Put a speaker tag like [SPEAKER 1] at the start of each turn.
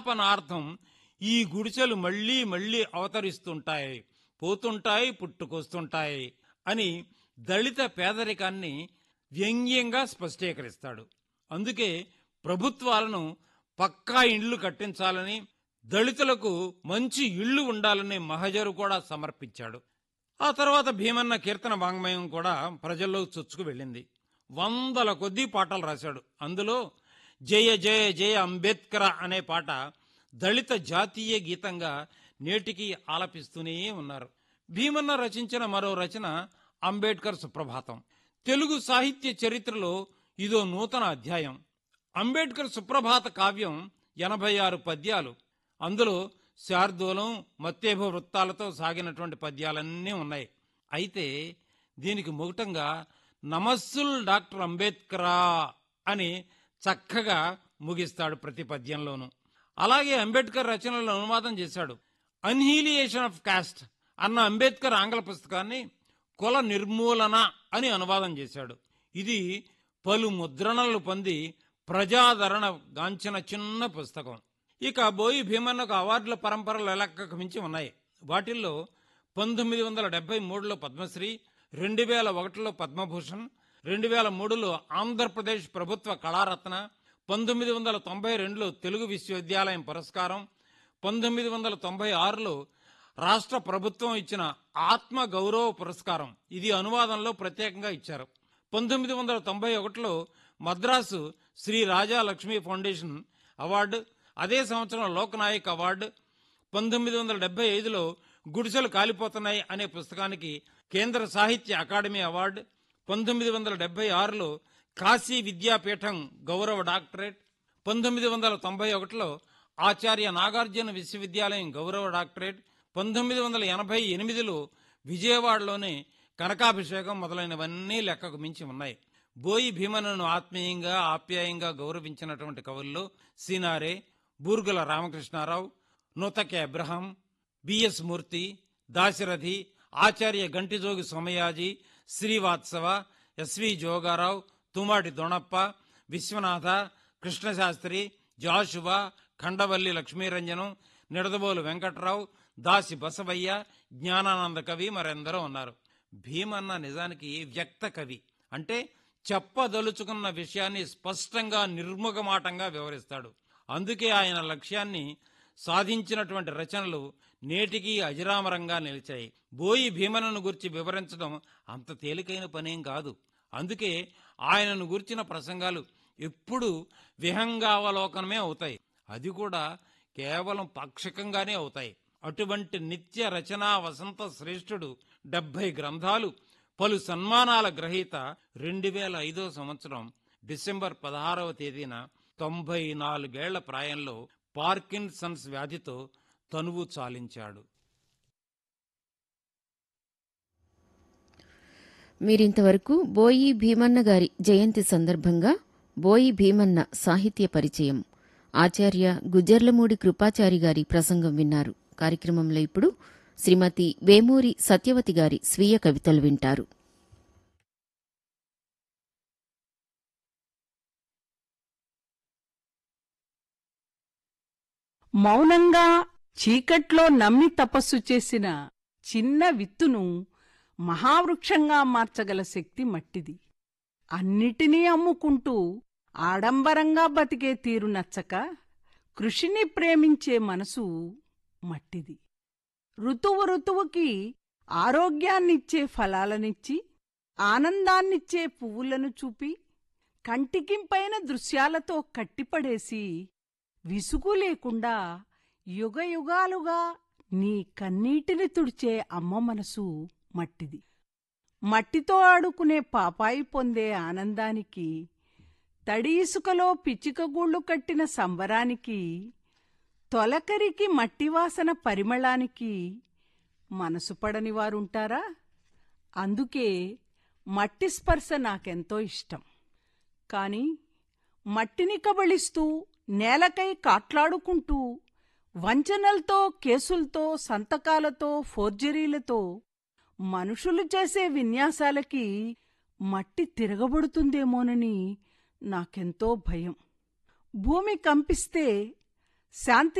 [SPEAKER 1] క్షమాపణార్థం ఈ గుడిసెలు మళ్ళీ మళ్ళీ అవతరిస్తుంటాయి పోతుంటాయి పుట్టుకొస్తుంటాయి అని దళిత పేదరికాన్ని వ్యంగ్యంగా స్పష్టీకరిస్తాడు అందుకే ప్రభుత్వాలను పక్కా ఇండ్లు కట్టించాలని దళితులకు మంచి ఇళ్లు ఉండాలని మహజరు కూడా సమర్పించాడు ఆ తర్వాత భీమన్న కీర్తన వాంగ్మయం కూడా ప్రజల్లో చొచ్చుకు వెళ్ళింది వందల కొద్దీ పాటలు రాశాడు అందులో జయ జయ జయ అంబేద్కర్ అనే పాట దళిత జాతీయ గీతంగా నేటికి ఆలపిస్తూనే ఉన్నారు భీమన్న రచించిన మరో రచన అంబేద్కర్ సుప్రభాతం తెలుగు సాహిత్య చరిత్రలో ఇదో నూతన అధ్యాయం అంబేద్కర్ సుప్రభాత కావ్యం ఎనభై ఆరు పద్యాలు అందులో శార్దూలం మత్తేభ వృత్తాలతో సాగినటువంటి పద్యాలన్నీ ఉన్నాయి అయితే దీనికి ముగటంగా నమస్సుల్ డాక్టర్ అంబేద్కరా అని చక్కగా ముగిస్తాడు ప్రతి పద్యంలోనూ అలాగే అంబేద్కర్ రచనలను అనువాదం చేశాడు అన్హీలియేషన్ ఆఫ్ కాస్ట్ అన్న అంబేద్కర్ ఆంగ్ల పుస్తకాన్ని కుల నిర్మూలన అని అనువాదం చేశాడు ఇది పలు ముద్రణలు పొంది ప్రజాదరణ గాంచిన చిన్న పుస్తకం ఇక బోయి భీమన్నకు అవార్డుల పరంపరలు లెక్కకు మించి ఉన్నాయి వాటిల్లో పంతొమ్మిది వందల డెబ్బై మూడులో పద్మశ్రీ రెండు వేల ఒకటిలో పద్మభూషణ్ రెండు వేల మూడులో ఆంధ్రప్రదేశ్ ప్రభుత్వ కళారత్న పంతొమ్మిది వందల తొంభై రెండులో తెలుగు విశ్వవిద్యాలయం పురస్కారం పంతొమ్మిది వందల తొంభై ఆరులో రాష్ట్ర ప్రభుత్వం ఇచ్చిన ఆత్మ గౌరవ పురస్కారం ఇది అనువాదంలో ప్రత్యేకంగా ఇచ్చారు పంతొమ్మిది వందల తొంభై ఒకటిలో మద్రాసు శ్రీ రాజా లక్ష్మీ ఫౌండేషన్ అవార్డు అదే సంవత్సరం లోక్నాయక్ అవార్డు పంతొమ్మిది వందల డెబ్బై ఐదులో గుడిసెలు కాలిపోతున్నాయి అనే పుస్తకానికి కేంద్ర సాహిత్య అకాడమీ అవార్డు పంతొమ్మిది వందల డెబ్బై ఆరులో కాశీ విద్యాపీఠం గౌరవ డాక్టరేట్ పంతొమ్మిది వందల తొంభై ఒకటిలో ఆచార్య నాగార్జున విశ్వవిద్యాలయం గౌరవ డాక్టరేట్ పంతొమ్మిది వందల ఎనభై ఎనిమిదిలో విజయవాడలోనే కనకాభిషేకం మొదలైనవన్నీ లెక్కకు మించి ఉన్నాయి బోయి భీమనను ఆత్మీయంగా ఆప్యాయంగా గౌరవించినటువంటి కవుల్లో సీనారే బూర్గుల రామకృష్ణారావు నూతకే అబ్రహాం బిఎస్ మూర్తి దాశరథి ఆచార్య గంటిజోగి సోమయాజీ శ్రీవాత్సవ ఎస్వి జోగారావు తుమాటి దొణప్ప విశ్వనాథ కృష్ణశాస్త్రి జాషువా ఖండవల్లి లక్ష్మీరంజనం నిడదబోలు వెంకట్రావు దాసి బసవయ్య జ్ఞానానంద కవి మరెందరో ఉన్నారు భీమన్న నిజానికి వ్యక్త కవి అంటే చెప్పదలుచుకున్న విషయాన్ని స్పష్టంగా నిర్ముఖమాటంగా వివరిస్తాడు అందుకే ఆయన లక్ష్యాన్ని సాధించినటువంటి రచనలు నేటికి అజరామరంగా నిలిచాయి బోయి భీమనను గురించి వివరించడం అంత తేలికైన పనేం కాదు అందుకే ఆయనను గురించిన ప్రసంగాలు ఎప్పుడు విహంగావలోకనమే అవుతాయి అది కూడా కేవలం పాక్షికంగానే అవుతాయి అటువంటి నిత్య రచనా వసంత శ్రేష్ఠుడు డెబ్బై గ్రంథాలు పలు సన్మానాల గ్రహీత రెండు వేల ఐదో సంవత్సరం డిసెంబర్ పదహారవ తేదీన తొంభై నాలుగేళ్ల ప్రాయంలో పార్కిన్సన్స్ వ్యాధితో తనువు చాలించాడు
[SPEAKER 2] మీరింతవరకు బోయి భీమన్న గారి జయంతి సందర్భంగా బోయి భీమన్న సాహిత్య పరిచయం ఆచార్య గుజ్జర్లమూడి కృపాచారి గారి ప్రసంగం విన్నారు కార్యక్రమంలో ఇప్పుడు శ్రీమతి వేమూరి సత్యవతి గారి స్వీయ కవితలు వింటారు
[SPEAKER 3] మౌనంగా చీకట్లో నమ్మి తపస్సు చేసిన చిన్న విత్తును మహావృక్షంగా మార్చగల శక్తి మట్టిది అన్నిటినీ అమ్ముకుంటూ ఆడంబరంగా బతికే తీరు నచ్చక కృషిని ప్రేమించే మనసు మట్టిది ఋతువు ఋతువుకి ఆరోగ్యాన్నిచ్చే ఫలాలనిచ్చి ఆనందాన్నిచ్చే పువ్వులను చూపి కంటికింపైన దృశ్యాలతో కట్టిపడేసి విసుగు లేకుండా యుగయుగాలుగా నీ కన్నీటిని తుడిచే అమ్మ మనసు మట్టిది మట్టితో ఆడుకునే పాపాయి పొందే ఆనందానికి తడి ఇసుకలో పిచ్చికగూళ్ళు కట్టిన సంబరానికి తొలకరికి మట్టివాసన పరిమళానికి మనసు పడని వారుంటారా అందుకే మట్టి స్పర్శ నాకెంతో ఇష్టం కాని మట్టిని కబళిస్తూ నేలకై కాట్లాడుకుంటూ వంచనలతో కేసులతో సంతకాలతో ఫోర్జరీలతో మనుషులు చేసే విన్యాసాలకి మట్టి తిరగబడుతుందేమోనని నాకెంతో భయం భూమి కంపిస్తే శాంతి